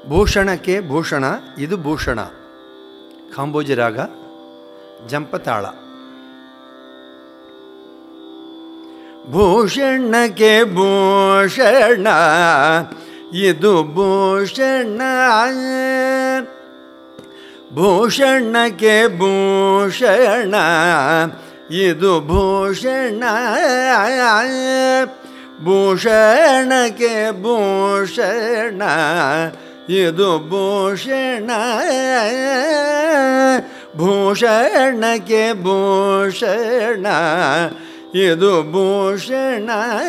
ಭೂಷಣಕ್ಕೆ ಭೂಷಣ ಇದು ಭೂಷಣ ಕಾಂಬೋಜಿ ರಾಗ ಜಂಪತಾಳ ಭೂಷಣಕ್ಕೆ ಭೂಷಣ ಇದು ಭೂಷಣ ಭೂಷಣಕ್ಕೆ ಭೂಷಣ ಇದು ಭೂಷಣ ಭೂಷಣಕ್ಕೆ ಭೂಷಣ ಇದು ಭೂಷಣ ಭೂಷಣಕ್ಕೆ ಭೂಷಣ ಇದು ಭೂಷಣ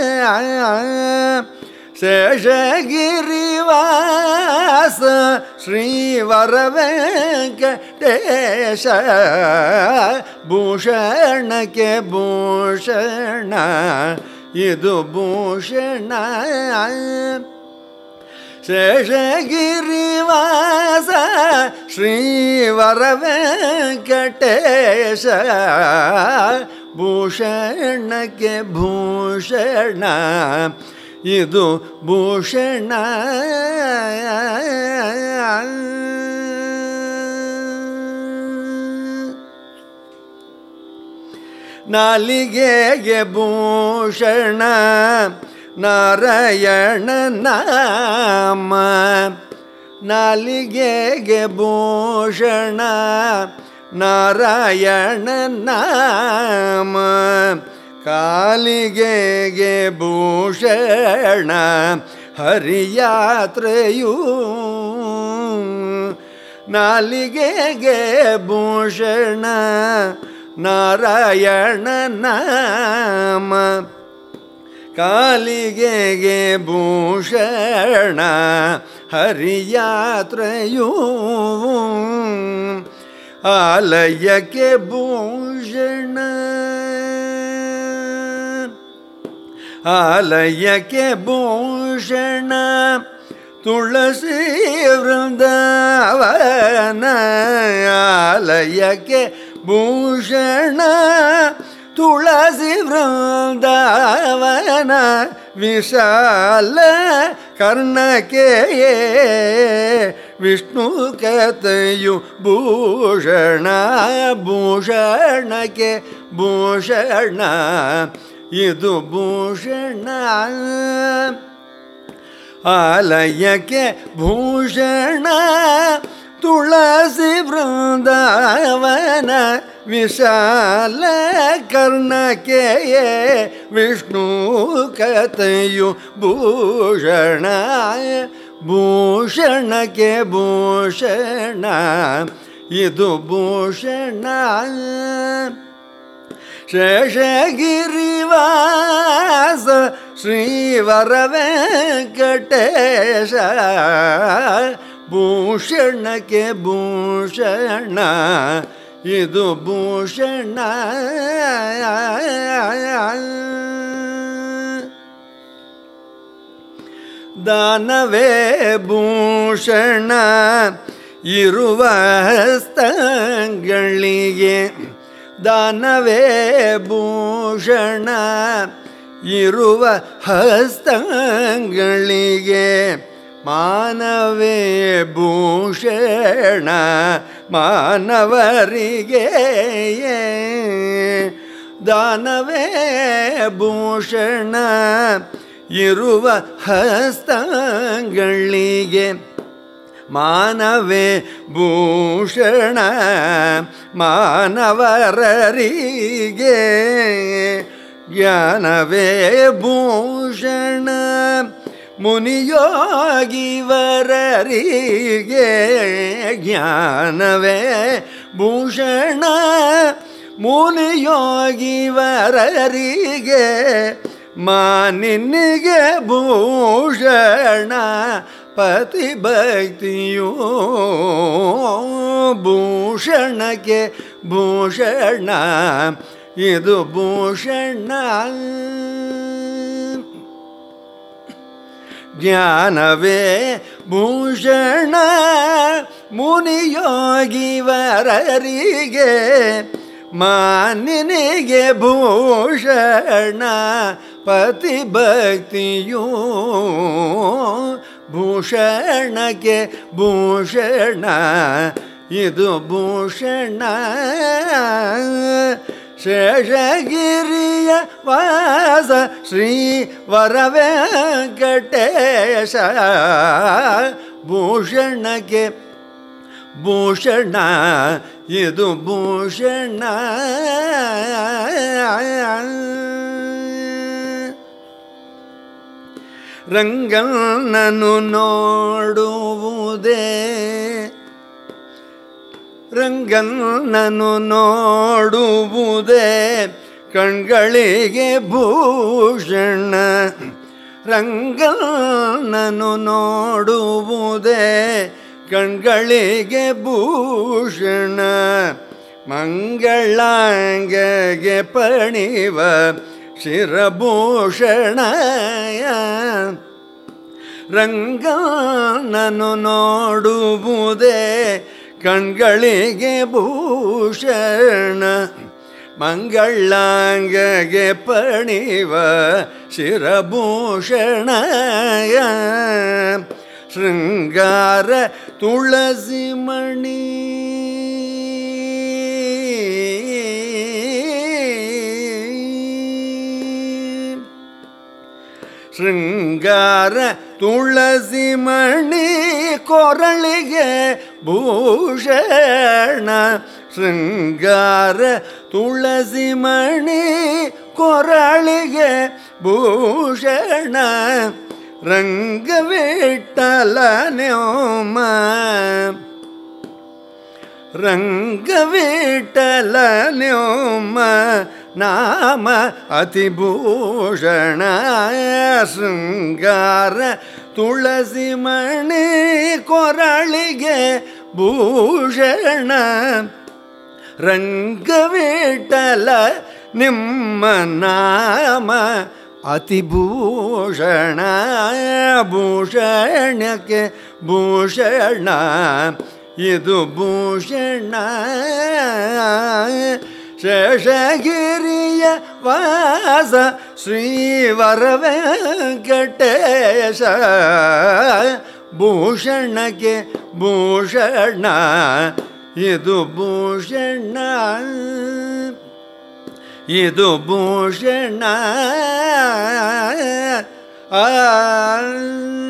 ಶೇಷಗಿರಿವಾಸ ಶ್ರೀವರ ವೆಂಕಟೇಶ ಭೂಷಣಕ್ಕೆ ಭೂಷಣ ಇದು ಭೂಷಣ ಶೇಷಗಿರಿವಾಸ ಶ್ರೀವರ ವೆಂಕಟೇಶ ಭೂಷಣಕ್ಕೆ ಭೂಷಣ ಇದು ಭೂಷಣ ನಾಲಿಗೆಗೆ ಭೂಷಣ ನಾರಾಯಣ ನಾಮ ನಾಲಿಗೆಗೆ ಭೂಷಣ ನಾರಾಯಣ ನಾಮ ಕಾಲಿಗೆಗೆ ಭೂಷಣ ಹರಿಯಾತ್ರೆಯೂ ನಾಲಿಗೆಗೆ ಭೂಷಣ ನಾರಾಯಣ ನಾಮ ಕಾಲಿಗೆಗೆ ಭೂಷಣ ಹರಿಯಾತ್ರೆಯೂ ಆಲಯಕ್ಕೆ ಭೂಷಣ ಆಲಯಕ್ಕೆ ಭೂಷಣ ತುಳಸಿ ವೃಂದಾವನ ಆಲಯಕ್ಕೆ ಭೂಷಣ ತುಳಸಿ ವೃಂದಾವನ ವಿಶಾಲ ಕರ್ಣಕೆಯೇ ವಿಷ್ಣು ಕಥೆಯು ಭೂಷಣ ಭೂಷಣಕ್ಕೆ ಭೂಷಣ ಇದು ಭೂಷಣ ಆಲಯಕ್ಕೆ ಭೂಷಣ ತುಳಸಿ ವೃಂದಾವನ ವಿಶಾಲ ಕರ್ಣಕೆಯೇ ವಿಷ್ಣು ಕಥೆಯು ಭೂಷಣ ಭೂಷಣಕ್ಕೆ ಭೂಷಣ ಇದು ಭೂಷಣ ಶೇಷಗಿರಿವಾಸ ಶ್ರೀವರ ವೆಂಕಟೇಶ ಭೂಷಣಕ್ಕೆ ಭೂಷಣ ಇದು ಭೂಷಣ ದಾನವೇ ಭೂಷಣ ಇರುವ ಹಸ್ತಗಳಿಗೆ ದಾನವೇ ಭೂಷಣ ಇರುವ ಹಸ್ತಗಳಿಗೆ ಮಾನವೇ ಭೂಷಣ ಮಾನವರಿಗೆ ದಾನವೇ ಭೂಷಣ ಇರುವ ಹಸ್ತಗಳಿಗೆ ಮಾನವೇ ಭೂಷಣ ಮಾನವರರಿಗೆ ಜ್ಞಾನವೇ ಭೂಷಣ ಮುನಿಯೋಗಿವರರಿಗೆ ಜ್ಞಾನವೇ ಭೂಷಣ ಮುನಿಯೋಗಿವರರಿಗೆ ಮಾನಿನಿಗೆ ಭೂಷಣ ಪತಿ ಭಕ್ತಿಯೋ ಭೂಷಣಕ್ಕೆ ಭೂಷಣ ಇದು ಭೂಷಣ ಜ್ಞಾನವೇ ಭೂಷಣ ಮುನಿಯೋಗಿವರರಿಗೆ ಮಾನಿನಿಗೆ ಭೂಷಣ ಪತಿ ಭಕ್ತಿಯೂ ಭೂಷಣಕ್ಕೆ ಭೂಷಣ ಇದು ಭೂಷಣ ಶೇಷಗಿರಿಯ ವಾಸ ಶ್ರೀ ವರವೆಂಕಟೇಶ ಭೂಷಣಕ್ಕೆ ಭೂಷಣ ಇದು ಭೂಷಣ ರಂಗನನು ನೋಡುವುದೇ ರಂಗನನು ನೋಡುವುದೇ ಕಣ್ಗಳಿಗೆ ಭೂಷಣ ರಂಗನನು ನೋಡುವುದೇ ಕಣ್ಗಳಿಗೆ ಭೂಷಣ ಮಂಗಳಾಂಗಗೆ ಪಣಿವ ಶಿರಭೂಷಣ ರಂಗನನು ನೋಡುವುದೇ ಕಣ್ಗಳಿಗೆ ಭೂಷಣ ಮಂಗಳಾಂಗಗೆ ಪಣಿವ ಶಿರಭೂಷಣ ಶೃಂಗಾರ ತುಳಸಿ ಮಣಿ ಶೃಂಗಾರ ತುಳಸಿ ಮಣಿ ಕೊರಳಿಗೆ ಭೂಷಣ ಶೃಂಗಾರ ತುಳಸಿ ಮಣಿ ಕೊರಳಿಗೆ ಭೂಷಣ ರಂಗವಿಟ್ಟಲ ನ್ಯೋಮ ರಂಗವಿಟ್ಟಲ ನ್ಯೋಮ ನಾಮ ಅತಿಭೂಷಣ ಶೃಂಗಾರ ತುಳಸಿ ಮಣಿ ಕೊರಳಿಗೆ ಭೂಷಣ ರಂಗವಿಟ್ಟಲ ನಿಮ್ಮ ನಾಮ ಅತಿಭೂಷಣ ಭೂಷಣಕ್ಕೆ ಭೂಷಣ ಇದು ಭೂಷಣ ಶೇಷಗಿರಿಯ ವಾಸ ಶ್ರೀವರ ವೆಂಕಟೇಶ ಭೂಷಣಕ್ಕೆ ಭೂಷಣ ಇದು ಭೂಷಣ ಇದು ಭೂಷಣ ಆ